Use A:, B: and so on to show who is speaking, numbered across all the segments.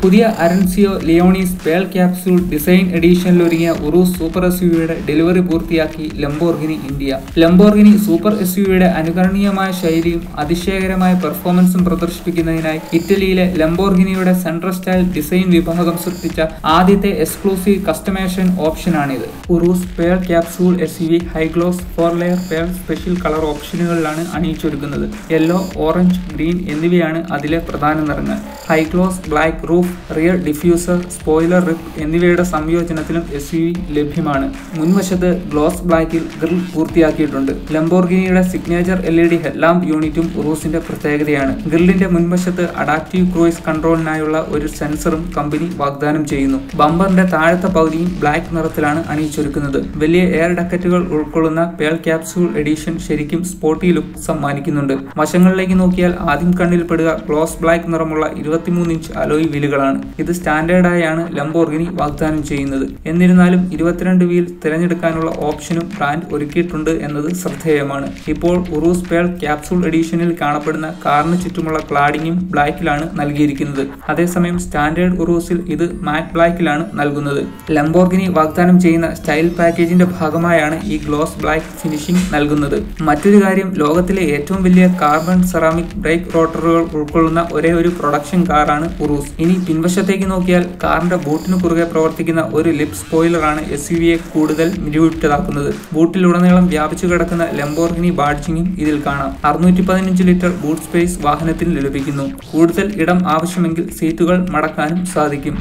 A: പുതിയ Arancio Leonis pearl capsule design എഡിഷനിൽ ഒരുങ്ങിയ ഉറൂസ് സൂപ്പർ എസ് യുടെ ഡെലിവറി പൂർത്തിയാക്കി Lamborghini India Lamborghini super S യുടെ അനുകരണീയമായ ശൈലിയും അതിശയകരമായ പെർഫോമൻസും പ്രദർശിപ്പിക്കുന്നതിനായി ഇറ്റലിയിലെ ലംബോർഗിനിയുടെ സെൻട്രൽ സ്റ്റൈൽ ഡിസൈൻ വിഭാഗം സൃഷ്ടിച്ച ആദ്യത്തെ എക്സ്ക്ലൂസീവ് കസ്റ്റമൈസേഷൻ ഓപ്ഷനാണിത് Urus pearl capsule S U V high gloss four layer pearl special colour ഓപ്ഷനുകളിലാണ് അണിയിച്ചൊരുക്കുന്നത് യെല്ലോ ഓറഞ്ച് ഗ്രീൻ എന്നിവയാണ് അതിലെ പ്രധാന നിറങ്ങൾ high gloss black roof rear diffuser spoiler റിപ്പ് എന്നിവയുടെ സംയോജനത്തിലും എസ് യു വി ലഭ്യമാണ് മുൻവശത്ത് ഗ്ലോസ് ബ്ലാക്കിൽ ഗ്രിൽ പൂർത്തിയാക്കിയിട്ടുണ്ട് ലംബോർഗിനിയുടെ signature L E D headlamp യൂണിറ്റും ഉറൂസിന്റെ പ്രത്യേകതയാണ് ഗ്രില്ലിന്റെ മുൻവശത്ത് അഡാപ്റ്റീവ് ക്രൂയിസ് കൺട്രോളിനായുള്ള ഒരു സെൻസറും കമ്പനി വാഗ്ദാനം ചെയ്യുന്നു ബമ്പറിന്റെ താഴത്തെ പകുതിയും ബ്ലാക്ക് നിറത്തിലാണ് അണിയിച്ചൊരുക്കുന്നത് വലിയ എയർ ഡക്കറ്റുകൾ ഉൾക്കൊള്ളുന്ന പേൾ ക്യാപ്സ്യൂൾ എഡിഷൻ ശരിക്കും സ്പോർട്ടി ലുക്ക് സമ്മാനിക്കുന്നുണ്ട് വശങ്ങളിലേക്ക് നോക്കിയാൽ ആദ്യം കണ്ണിൽപ്പെടുക ഗ്ലോസ് ബ്ലാക്ക് നിറമുള്ള ഇരുപത്തിമൂന്ന് ഇഞ്ച് അലോയ് വീലുകളാണ് ഇത് സ്റ്റാൻഡേർഡായാണ് ലംബോർഗിനി വാഗ്ദാനം ചെയ്യുന്നത് എന്നിരുന്നാലും ഇരുപത്തിരണ്ട് വീൽ തിരഞ്ഞെടുക്കാനുള്ള ഓപ്ഷനും ബ്രാൻഡ് ഒരുക്കിയിട്ടുണ്ട് എന്നത് ശ്രദ്ധേയമാണ് ഇപ്പോൾ ഉറൂസ് പേൾ ക്യാപ്സൂൾ എഡിഷനിൽ കാണപ്പെടുന്ന കാറിന് ചുറ്റുമുള്ള ക്ലാഡിങ്ങും ബ്ലാക്കിലാണ് നൽകിയിരിക്കുന്നത് അതേസമയം സ്റ്റാൻഡേർഡ് ഉറൂസിൽ ഇത് മാറ്റ് ബ്ലാക്കിലാണ് നൽകുന്നത് ലംബോർഗിനി വാഗ്ദാനം ചെയ്യുന്ന സ്റ്റൈൽ പാക്കേജിന്റെ ഭാഗമായാണ് ഈ ഗ്ലോസ് ബ്ലാക്ക് ഫിനിഷിംഗ് നൽകുന്നത് മറ്റൊരു കാര്യം ലോകത്തിലെ ഏറ്റവും വലിയ കാർബൺ സെറാമിക് ബ്രേക്ക് റോട്ടറുകൾ ഉൾക്കൊള്ളുന്ന ഒരേ ഒരു പ്രൊഡക്ഷൻ കാറാണ് ഉറൂസ് ഇനി പിൻവശത്തേക്ക് നോക്കിയാൽ കാറിന്റെ ബൂട്ടിന് കുറുകെ പ്രവർത്തിക്കുന്ന ഒരു ലിപ് സ്പോയിലറാണ് എസ് യു വിയെ കൂടുതൽ മിഴിവിട്ടതാക്കുന്നത് ബൂട്ടിലുടനീളം വ്യാപിച്ചു കിടക്കുന്ന ലംബോർഗിനി ബാഡ്ജിങ്ങും ഇതിൽ കാണാം അറുന്നൂറ്റി പതിനഞ്ച് ലിറ്റർ ബൂട്ട് സ്പേസ് വാഹനത്തിൽ ലഭിക്കുന്നു കൂടുതൽ ഇടം ആവശ്യമെങ്കിൽ സീറ്റുകൾ മടക്കാനും സാധിക്കും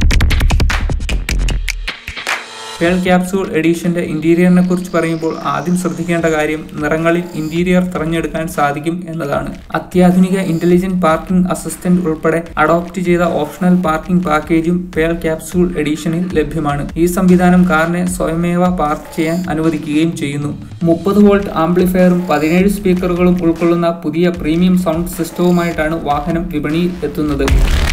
A: പേൾ ക്യാപ്സൂൾ എഡിഷന്റെ ഇന്റീരിയറിനെ കുറിച്ച് പറയുമ്പോൾ ആദ്യം ശ്രദ്ധിക്കേണ്ട കാര്യം നിറങ്ങളിൽ ഇന്റീരിയർ തിരഞ്ഞെടുക്കാൻ സാധിക്കും എന്നതാണ് അത്യാധുനിക ഇന്റലിജന്റ് പാർക്കിംഗ് അസിസ്റ്റന്റ് ഉൾപ്പെടെ അഡോപ്റ്റ് ചെയ്ത ഓപ്ഷണൽ പാർക്കിംഗ് പാക്കേജും പേൾ ക്യാപ്സൂൾ എഡിഷനിൽ ലഭ്യമാണ് ഈ സംവിധാനം കാറിനെ സ്വയമേവ പാർക്ക് ചെയ്യാൻ അനുവദിക്കുകയും ചെയ്യുന്നു മുപ്പത് വോൾട്ട് ആംപ്ലിഫയറും പതിനേഴ് സ്പീക്കറുകളും ഉൾക്കൊള്ളുന്ന പുതിയ പ്രീമിയം സൗണ്ട് സിസ്റ്റവുമായിട്ടാണ് വാഹനം വിപണിയിൽ എത്തുന്നത്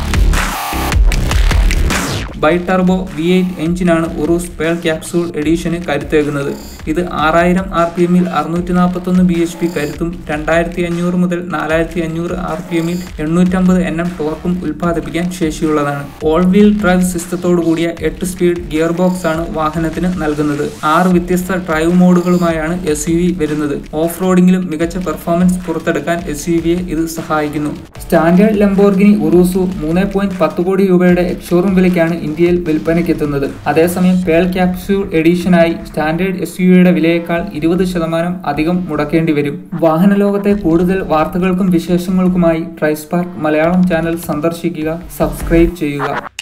A: ബൈ ടർബോ വി എയ്റ്റ് എഞ്ചിനാണ് ഉറൂസ് പേൾ ക്യാപ്സൂൾ എഡിഷന് കരുത്തേകുന്നത് ഇത് ആറായിരം ആർ പി എമ്മിൽ അറുന്നൂറ്റി നാൽപ്പത്തൊന്ന് ബി എച്ച് പി കരുത്തും രണ്ടായിരത്തി അഞ്ഞൂറ് മുതൽ നാലായിരത്തി അഞ്ഞൂറ് ആർ പി എമ്മിൽ എണ്ണൂറ്റമ്പത് എൻ എം ടോർക്കും ഉൽപ്പാദിപ്പിക്കാൻ ശേഷിയുള്ളതാണ് ഓൾ വീൽ ഡ്രൈവ് സിസ്റ്റത്തോടു കൂടിയ എട്ട് സ്പീഡ് ഗിയർ ബോക്സ് ആണ് വാഹനത്തിന് നൽകുന്നത് ആറ് വ്യത്യസ്ത ഡ്രൈവ് മോഡുകളുമായാണ് എസ് യു വി വരുന്നത് ഓഫ് റോഡിംഗിലും മികച്ച പെർഫോമൻസ് പുറത്തെടുക്കാൻ എസ് യു വിയെ ഇത് സഹായിക്കുന്നു സ്റ്റാൻഡേർഡ് ലംബോർഗിനി ഉറൂസു മൂന്ന് പോയിന്റ് പത്ത് കോടി രൂപയുടെ എക്സ്ഷോറൂം വിലയ്ക്കാണ് ഇന്ത്യയിൽ വിൽപ്പനയ്ക്കെത്തുന്നത് അതേസമയം പേൾ ക്യാപ്സ്യൂൾ എഡിഷനായി സ്റ്റാൻഡേർഡ് എസ് യുടെ വിലയേക്കാൾ ഇരുപത് ശതമാനം അധികം മുടക്കേണ്ടി വരും വാഹന ലോകത്തെ കൂടുതൽ വാർത്തകൾക്കും വിശേഷങ്ങൾക്കുമായി ട്രൈസ്പാർക്ക് മലയാളം ചാനൽ സന്ദർശിക്കുക സബ്സ്ക്രൈബ് ചെയ്യുക